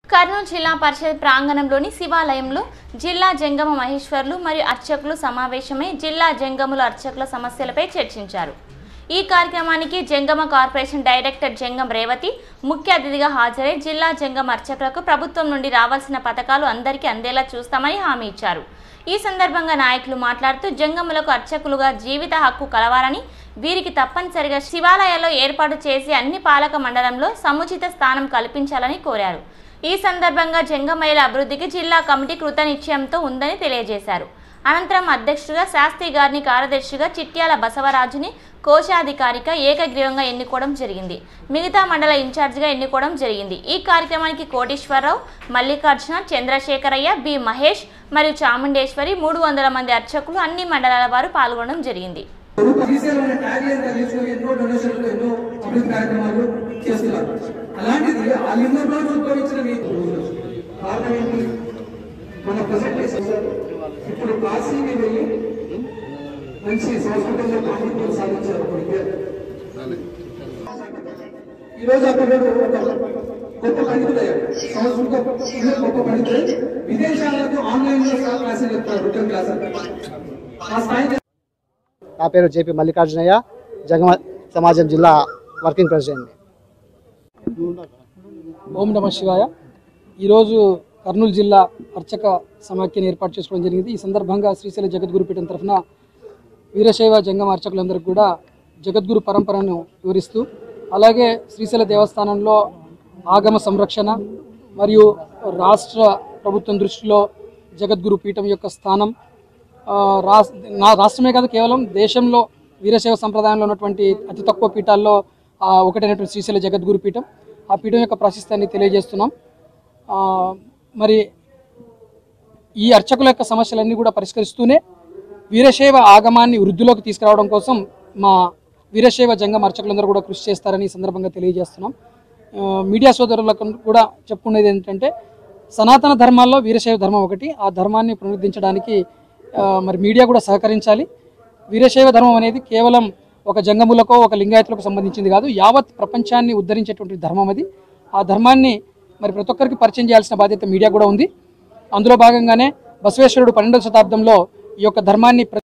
కర్నూలు జిల్లా పరిషత్ ప్రాంగణంలోని శివాలయంలో జిల్లా జంగమ మహేశ్వర్లు మరియు అర్చకులు సమావేశమై జిల్లా జంగముల అర్చకుల సమస్యలపై చర్చించారు ఈ కార్యక్రమానికి జంగమ కార్పొరేషన్ డైరెక్టర్ జంగం రేవతి ముఖ్య అతిథిగా హాజరై జిల్లా జంగం అర్చకులకు ప్రభుత్వం నుండి రావాల్సిన పథకాలు అందరికీ అందేలా చూస్తామని హామీ ఇచ్చారు ఈ సందర్భంగా నాయకులు మాట్లాడుతూ జంగములకు అర్చకులుగా జీవిత హక్కు కలవాలని వీరికి తప్పనిసరిగా శివాలయాల్లో ఏర్పాటు చేసి అన్ని పాలక మండలంలో సముచిత స్థానం కల్పించాలని కోరారు ఈ సందర్భంగా జంగమయ్యల అభివృద్ధికి జిల్లా కమిటీ కృతనిశ్చయంతో ఉందని తెలియజేశారు అనంతరం అధ్యక్షుడిగా శాస్త్రి గారిని కార్యదర్శిగా చిట్యాల బసవరాజుని కోశాధికారిగా ఏకగ్రీవంగా ఎన్నుకోవడం జరిగింది మిగతా మండల ఇన్ఛార్జిగా ఎన్నుకోవడం జరిగింది ఈ కార్యక్రమానికి కోటేశ్వరరావు మల్లికార్జున చంద్రశేఖరయ్య బి మహేష్ మరియు చాముండేశ్వరి మూడు వందల మంది అర్చకులు అన్ని మండలాల వారు పాల్గొనడం జరిగింది శ్రీశైలం అనే ట్యాగ్ లైన్ తీసుకొని ఎన్నో డొనేషన్లు ఎన్నో అభివృద్ధి కార్యక్రమాలు చేస్తున్నారు అలాంటిది ఆ లింగంలో ఉద్భవించిన మీ కారణం ఏంటి మన ప్రజెంటేషన్ ఇప్పుడు కాశీకి వెళ్ళి మంచి సంస్కృతంలో పాండిత్యం సాధించారు ఒక విద్యార్థి ఈ రోజు అతడు ఒక గొప్ప పండితుడయ్యాడు సంస్కృత గొప్ప పండితుడు విదేశాలకు ఆన్లైన్ లో క్లాసులు చెప్తారు రిటర్న్ క్లాసులు ఆ స్థాయి నా పేరు జేపీ మల్లికార్జునయ్య జగమ సమాజం జిల్లా వర్కింగ్ ప్రెసిడెంట్ ఓం నమ శివాయ ఈరోజు కర్నూలు జిల్లా అర్చక సమాఖ్యను ఏర్పాటు చేసుకోవడం జరిగింది ఈ సందర్భంగా శ్రీశైల జగద్గురుపీఠం తరఫున వీరశైవ జంగమ అర్చకులందరికీ కూడా జగద్గురు పరంపరను వివరిస్తూ అలాగే శ్రీశైల దేవస్థానంలో ఆగమ సంరక్షణ మరియు రాష్ట్ర ప్రభుత్వం దృష్టిలో జగద్గురు పీఠం యొక్క స్థానం ఆ, రాస్ నా రాష్ట్రమే కాదు కేవలం దేశంలో వీరశైవ సంప్రదాయంలో ఉన్నటువంటి అతి తక్కువ పీఠాల్లో ఆ, ఒకటైనటువంటి శ్రీశైల జగద్గురు పీఠం ఆ పీఠం యొక్క ప్రాశస్త్యాన్ని తెలియజేస్తున్నాం ఆ, మరి ఈ అర్చకుల యొక్క సమస్యలన్నీ కూడా పరిష్కరిస్తూనే వీరశైవ ఆగమాన్ని వృద్ధిలోకి తీసుకురావడం కోసం మా వీరశైవ జంగం అర్చకులందరూ కూడా కృషి చేస్తారని ఈ సందర్భంగా తెలియజేస్తున్నాం ఆ, మీడియా సోదరులకు కూడా చెప్పుకునేది ఏంటంటే సనాతన ధర్మాల్లో వీరశైవ ధర్మం ఒకటి ఆ ధర్మాన్ని పునరుద్ధరించడానికి ఆ, మరి మీడియా కూడా సహకరించాలి వీరశైవ ధర్మం అనేది కేవలం ఒక జంగములకో ఒక లింగాయతులకు సంబంధించింది కాదు యావత్ ప్రపంచాన్ని ఉద్ధరించేటువంటి ధర్మం అది ఆ ధర్మాన్ని మరి ప్రతి ఒక్కరికి పరిచయం చేయాల్సిన బాధ్యత మీడియా కూడా ఉంది అందులో భాగంగానే బసవేశ్వరుడు పన్నెండవ శతాబ్దంలో ఈ యొక్క ధర్మాన్ని ప్ర-